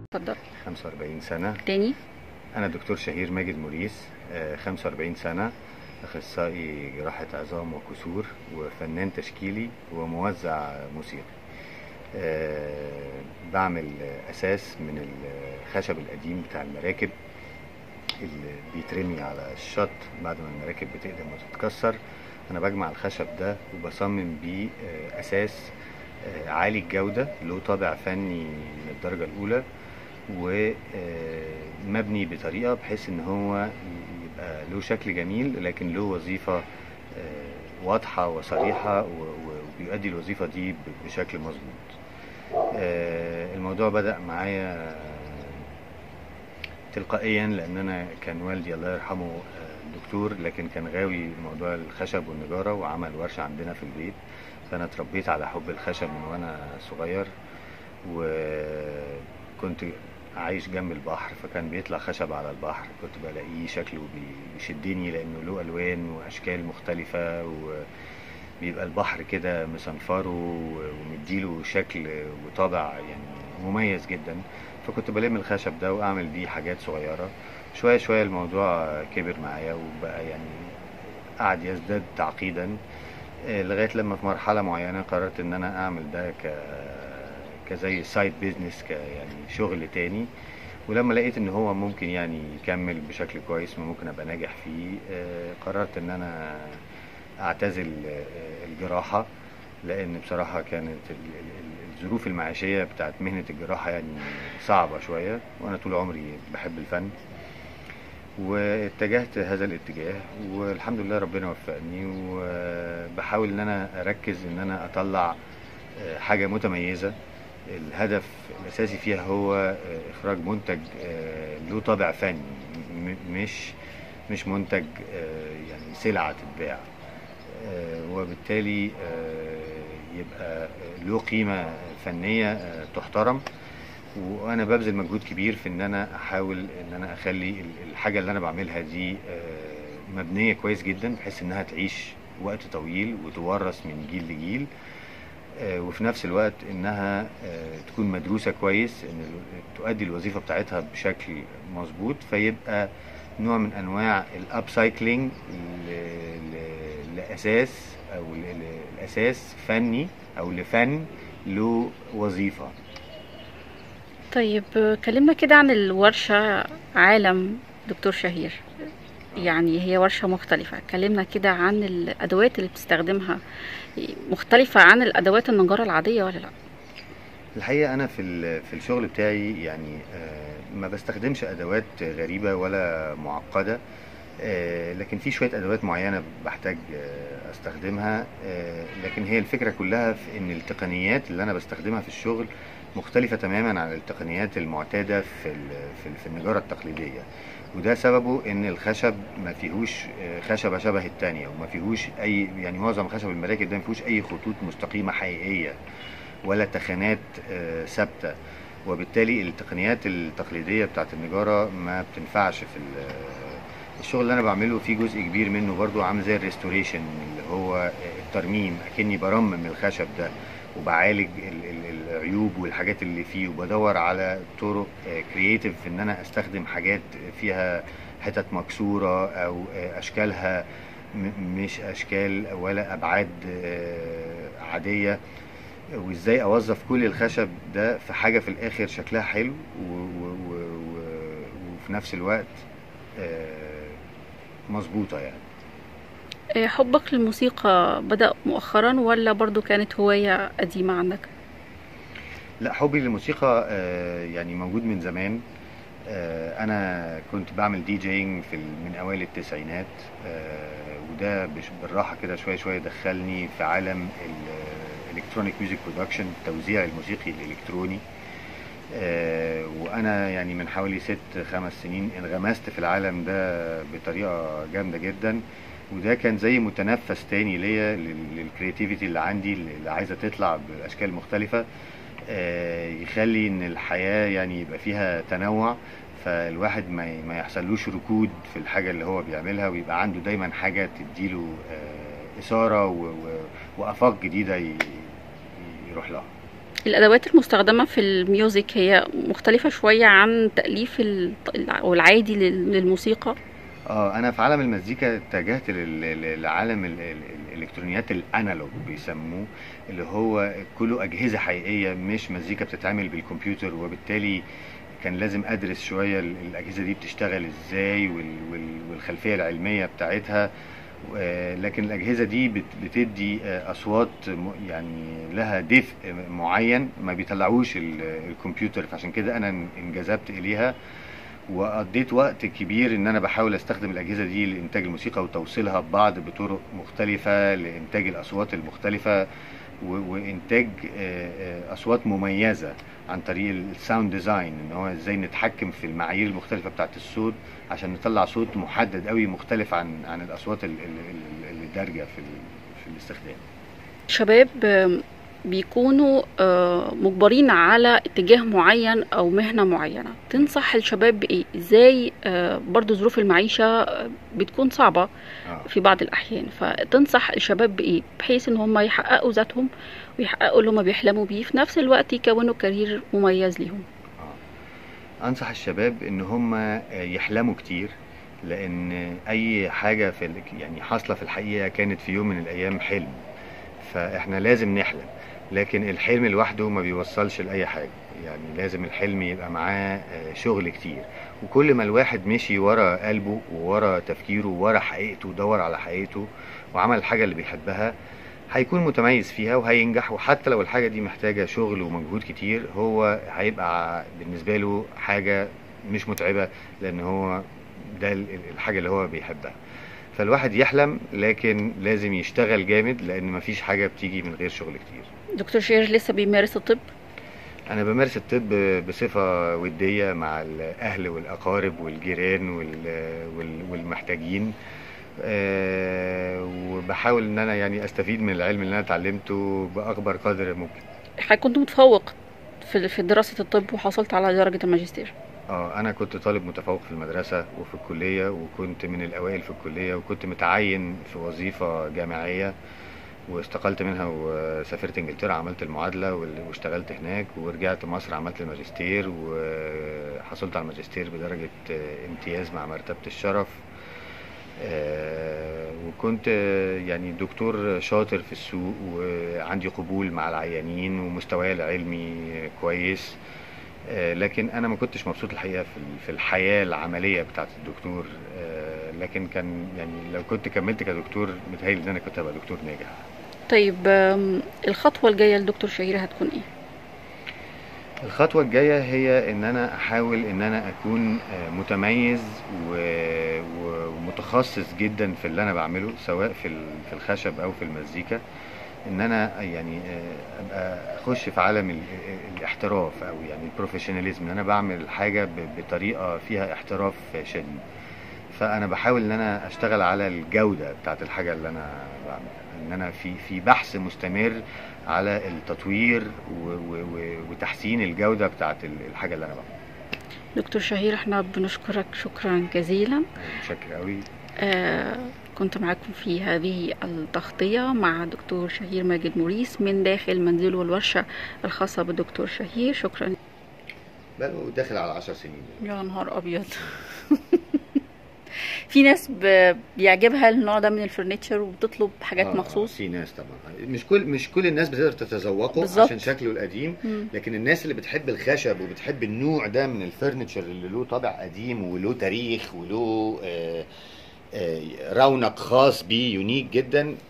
اتفضل 45 سنة تاني أنا دكتور شهير ماجد موريس آه، 45 سنة أخصائي جراحة عظام وكسور وفنان تشكيلي وموزع موسيقي آه، بعمل أساس من الخشب القديم بتاع المراكب اللي بيترمي على الشط بعد ما المراكب بتقدم وتتكسر أنا بجمع الخشب ده وبصمم بيه آه، أساس آه، عالي الجودة له طابع فني من الدرجة الأولى ومبني بطريقة بحيث ان هو يبقى له شكل جميل لكن له وظيفة آه، واضحة وصريحة و- و- وبيؤدي الوظيفة دي ب- بشكل مظبوط آه، الموضوع بدأ معايا تلقائيا لان انا كان والدي الله يرحمه آه، دكتور لكن كان غاوي موضوع الخشب والنجارة وعمل ورشة عندنا في البيت فانا اتربيت على حب الخشب من وانا صغير وكنت عايش جنب البحر فكان بيطلع خشب على البحر كنت بلاقيه شكله بي- بيشدني لانه له الوان واشكال مختلفة وبيبقى البحر كده مصنفره ومديله شكل وطابع يعني مميز جدا فكنت بلم الخشب ده واعمل بيه حاجات صغيرة شوية شوية الموضوع كبر معايا وبقى يعني قعد يزداد تعقيدا آه، لغايه لما في مرحله معينه قررت ان انا اعمل ده ك كزي سايد بيزنس ك يعني شغل تاني ولما لقيت ان هو ممكن يعني يكمل بشكل كويس وممكن ابقى ناجح فيه آه، قررت ان انا اعتزل آه، الجراحه لان بصراحه كانت ال- ال- ال- الظروف المعيشيه بتاعت مهنه الجراحه يعني صعبه شويه وانا طول عمري بحب الفن واتجهت هذا الاتجاه والحمد لله ربنا وفقني وبحاول ان انا اركز ان انا اطلع آه، حاجة متميزة الهدف الاساسي فيها هو آه، اخراج منتج آه، له طابع فني م- مش مش منتج آه، يعني سلعة تتباع آه، وبالتالي آه، يبقى آه، له قيمة فنية آه، تحترم وانا ببذل مجهود كبير في ان انا احاول ان انا اخلي ال- الحاجه اللي انا بعملها دي آه، مبنيه كويس جدا بحيث انها تعيش وقت طويل وتورث من جيل لجيل آه، وفي نفس الوقت انها آه، تكون مدروسه كويس ان ال- تؤدي الوظيفه بتاعتها بشكل مظبوط فيبقى نوع من انواع الاب سايكلينج لاساس او ل- ل- الاساس فني او لفن له وظيفه طيب آه، كلمنا كده عن الورشة عالم دكتور شهير يعني هي ورشة مختلفة كلمنا كده عن الأدوات اللي بتستخدمها مختلفة عن الأدوات النجارة العادية ولا لأ الحقيقة أنا في ال- في الشغل بتاعي يعني آه، ما بستخدمش أدوات غريبة ولا معقدة آه، لكن في شوية أدوات معينة بحتاج آه، أستخدمها آه، لكن هي الفكرة كلها في إن التقنيات اللي أنا بستخدمها في الشغل مختلفة تماما عن التقنيات المعتادة في ال- في ال- في النجارة التقليدية وده سببه ان الخشب ما فيهوش آه، خشبة شبه التانية وما فيهوش اي يعني معظم خشب المراكب ده ما فيهوش اي خطوط مستقيمة حقيقية ولا تخانات آه، ثابته وبالتالي التقنيات التقليديه بتاعت النجاره ما بتنفعش في ال- الشغل اللي انا بعمله فيه جزء كبير منه برضو عامل زي الريستوريشن اللي هو الترميم اكني برمم الخشب ده وبعالج ال- ال- العيوب والحاجات اللي فيه وبدور على طرق كرييتيف في ان انا استخدم حاجات فيها حتت مكسوره او آه، اشكالها م- مش اشكال ولا ابعاد آه، عاديه وازاي اوظف كل الخشب ده في حاجه في الاخر شكلها حلو و و و و وفي نفس الوقت آه، مظبوطه يعني آه، حبك للموسيقى بدأ مؤخرا ولا برضو كانت هواية قديمة عندك لا حبي للموسيقى آه، يعني موجود من زمان آه، انا كنت بعمل دي جينج في ال- من اوائل التسعينات آه، وده بش- بالراحه كده شويه شويه دخلني في عالم الالكترونيك ميوزك برودكشن التوزيع الموسيقي الالكتروني آه، وانا يعني من حوالي ست خمس سنين انغمست في العالم ده بطريقه جامده جدا وده كان زي متنفس تاني ليا للكرياتيفيتي اللي عندي اللي عايزه تطلع باشكال مختلفه آه، يخلي ان الحياه يعني يبقى فيها تنوع فالواحد ما ي- ما يحصلوش ركود في الحاجه اللي هو بيعملها ويبقى عنده دايما حاجه تديله آه، اثاره و- و- وافاق جديده ي- يروح لها الادوات المستخدمه في الميوزك هي مختلفه شويه عن تاليف ال- او العادي لل- للموسيقى اه انا في عالم المزيكا اتجهت لل- لل- لعالم ال- ال- الالكترونيات الانالوج بيسموه اللي هو كله اجهزه حقيقيه مش مزيكا بتتعمل بالكمبيوتر وبالتالي كان لازم ادرس شويه ال- الاجهزه دي بتشتغل ازاي وال- وال- والخلفيه العلميه بتاعتها آه، لكن الاجهزه دي بت- بتدي آه، اصوات م- يعني لها دفء معين ما بيطلعوش ال- الكمبيوتر فعشان كده انا انجذبت اليها وقضيت وقت كبير ان انا بحاول استخدم الاجهزه دي لانتاج الموسيقى وتوصيلها ببعض بطرق مختلفه لانتاج الاصوات المختلفه و- وانتاج آه، آه، اصوات مميزه عن طريق الساوند ديزاين ان هو ازاي نتحكم في المعايير المختلفه بتاعت الصوت عشان نطلع صوت محدد قوي مختلف عن عن الاصوات ال- ال- ال- اللي دارجه في ال- في الاستخدام شباب آم، بيكونوا آه، مجبرين على اتجاه معين او مهنه معينه تنصح الشباب بايه ازاي آه، برضو ظروف المعيشه آه، بتكون صعبه اه في بعض الاحيان فتنصح الشباب بايه بحيث ان هم يحققوا ذاتهم ويحققوا اللي هم بيحلموا بيه في نفس الوقت يكونوا كارير مميز ليهم انصح الشباب ان هم يحلموا كتير لان اي حاجه في ال- يعني حاصله في الحقيقه كانت في يوم من الايام حلم فاحنا لازم نحلم لكن الحلم لوحده ما بيوصلش لاي حاجه يعني لازم الحلم يبقى معاه آه، شغل كتير وكل ما الواحد مشي ورا قلبه وورا تفكيره وورا حقيقته ودور على حقيقته وعمل الحاجه اللي بيحبها هيكون متميز فيها وهينجح وحتى لو الحاجة دي محتاجة شغل ومجهود كتير هو هيبقى بالنسبة له حاجة مش متعبة لأن هو ده ال- الحاجة اللي هو بيحبها فالواحد يحلم لكن لازم يشتغل جامد لأن مفيش حاجة بتيجي من غير شغل كتير دكتور شير لسه بيمارس الطب أنا بمارس الطب بصفة ودية مع الأهل والأقارب والجيران وال- وال- والمحتاجين آه، وبحاول إن أنا يعني أستفيد من العلم اللي أنا اتعلمته بأكبر قدر ممكن كنت متفوق في في دراسه الطب وحصلت على درجه الماجستير اه انا كنت طالب متفوق في المدرسه وفي الكليه وكنت من الاوائل في الكليه وكنت متعين في وظيفه جامعيه واستقلت منها وسافرت انجلترا عملت المعادله وال- واشتغلت هناك ورجعت مصر عملت الماجستير وحصلت على الماجستير بدرجه آه، امتياز مع مرتبه الشرف آه، وكنت آه، يعني دكتور شاطر في السوق وعندي قبول مع العيانين ومستواي العلمي كويس آه، لكن انا ما كنتش مبسوط الحقيقه في ال- في الحياه العمليه بتاعت الدكتور آه، لكن كان يعني لو كنت كملت كدكتور متهيألي ان انا كنت هبقى دكتور ناجح طيب آم، الخطوه الجايه لدكتور شهير هتكون ايه الخطوة الجاية هي إن أنا أحاول إن أنا أكون آه، متميز و- و- ومتخصص جدا في اللي أنا بعمله سواء في ال- في الخشب أو في المزيكا إن أنا يعني آه، أبقى أخش في عالم ال- ال- الاحتراف أو يعني البروفيشناليزم إن أنا بعمل الحاجة ب- بطريقة فيها احتراف شديد فأنا بحاول إن أنا أشتغل على الجودة بتاعت الحاجة اللي أنا بعملها إن أنا في في بحث مستمر على التطوير و و و وتحسين الجودة بتاعت ال- الحاجة اللي أنا بعملها دكتور شهير احنا بنشكرك شكرا جزيلا أنا متشكر قوي آه كنت معكم في هذه التغطية مع دكتور شهير ماجد موريس من داخل منزله الورشة الخاصة بالدكتور شهير شكرا بقى داخل على 10 سنين يا نهار أبيض في ناس ب- بيعجبها النوع ده من الفرنتشر وبتطلب حاجات آه، مخصوص في ناس طبعا مش كل مش كل الناس بتقدر تتذوقه بالظبط. عشان شكله القديم مم. لكن الناس اللي بتحب الخشب وبتحب النوع ده من الفرنتشر اللي له طابع قديم وله تاريخ وله آه، آه، رونق خاص بيه يونيك جدا